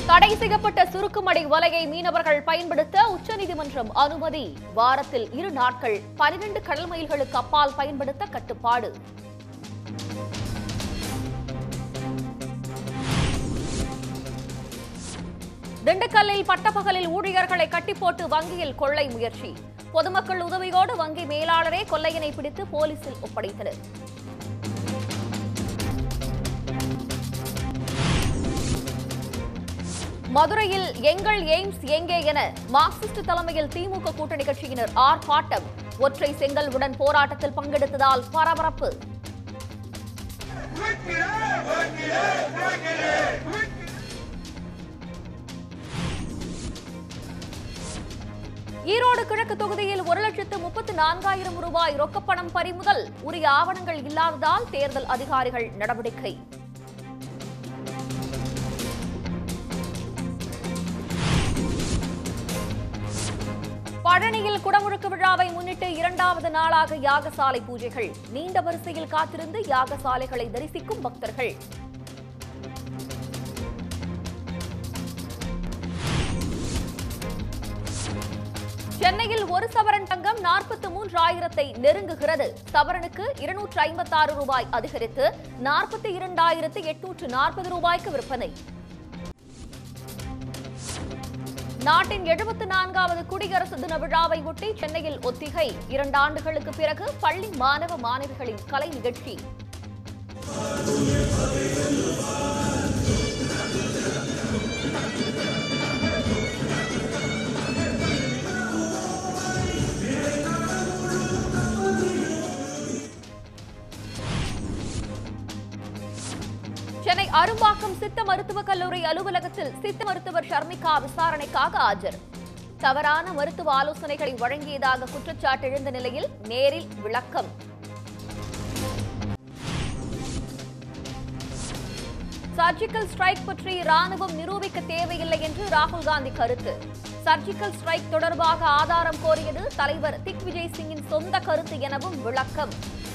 தடை செய்யப்பட்ட சுருக்குமடை வலையை மீனவர்கள் பயன்படுத்த உச்சநீதிமன்றம் அனுமதி வாரத்தில் இரு நாட்கள் பனிரெண்டு கடல் மைல்களுக்கு அப்பால் பயன்படுத்த கட்டுப்பாடு திண்டுக்கல்லில் பட்டப்பகலில் ஊழியர்களை கட்டிப்போட்டு வங்கியில் கொள்ளை முயற்சி பொதுமக்கள் உதவியோடு வங்கி மேலாளரே கொள்ளையனை பிடித்து போலீசில் ஒப்படைத்தனர் மதுரையில் எங்கள் எய்ம்ஸ் எங்கே என மார்க்சிஸ்ட் தலைமையில் திமுக கூட்டணி கட்சியினர் ஆர்ப்பாட்டம் ஒற்றை செங்கல்வுடன் போராட்டத்தில் பங்கெடுத்ததால் பரபரப்பு ஈரோடு கிழக்கு தொகுதியில் ஒரு லட்சத்து முப்பத்து நான்காயிரம் ரூபாய் ரொக்கப்பணம் பறிமுதல் உரிய ஆவணங்கள் இல்லாததால் தேர்தல் அதிகாரிகள் நடவடிக்கை பழனியில் குடமுழுக்கு விழாவை முன்னிட்டு இரண்டாவது நாளாக யாகசாலை பூஜைகள் நீண்ட வரிசையில் காத்திருந்து யாகசாலைகளை தரிசிக்கும் பக்தர்கள் சென்னையில் ஒரு சவரன் தங்கம் நாற்பத்தி மூன்று ஆயிரத்தை நெருங்குகிறது சவரனுக்கு இருநூற்று ஐம்பத்தாறு ரூபாய் அதிகரித்து நாற்பத்தி இரண்டாயிரத்து எட்நூற்று நாற்பது ரூபாய்க்கு விற்பனை நாட்டின் எழுபத்து நான்காவது குடியரசு தின விழாவை ஒட்டி சென்னையில் ஒத்திகை இரண்டு ஆண்டுகளுக்கு பிறகு பள்ளி மாணவ மாணவிகளின் கலை நிகழ்ச்சி சென்னை அரும்பாக்கம் சித்த மருத்துவக் கல்லூரி அலுவலகத்தில் சித்த மருத்துவர் ஷர்மிகா விசாரணைக்காக ஆஜர் தவறான மருத்துவ ஆலோசனைகளை வழங்கியதாக குற்றச்சாட்டு எழுந்த நிலையில் நேரில் விளக்கம் சர்ஜிக்கல் ஸ்ட்ரைக் பற்றி ராணுவம் நிரூபிக்க தேவையில்லை என்று ராகுல் காந்தி கருத்து சர்ஜிக்கல் ஸ்ட்ரைக் தொடர்பாக ஆதாரம் கோரியது தலைவர் திக்விஜய் சிங்கின் சொந்த கருத்து எனவும் விளக்கம்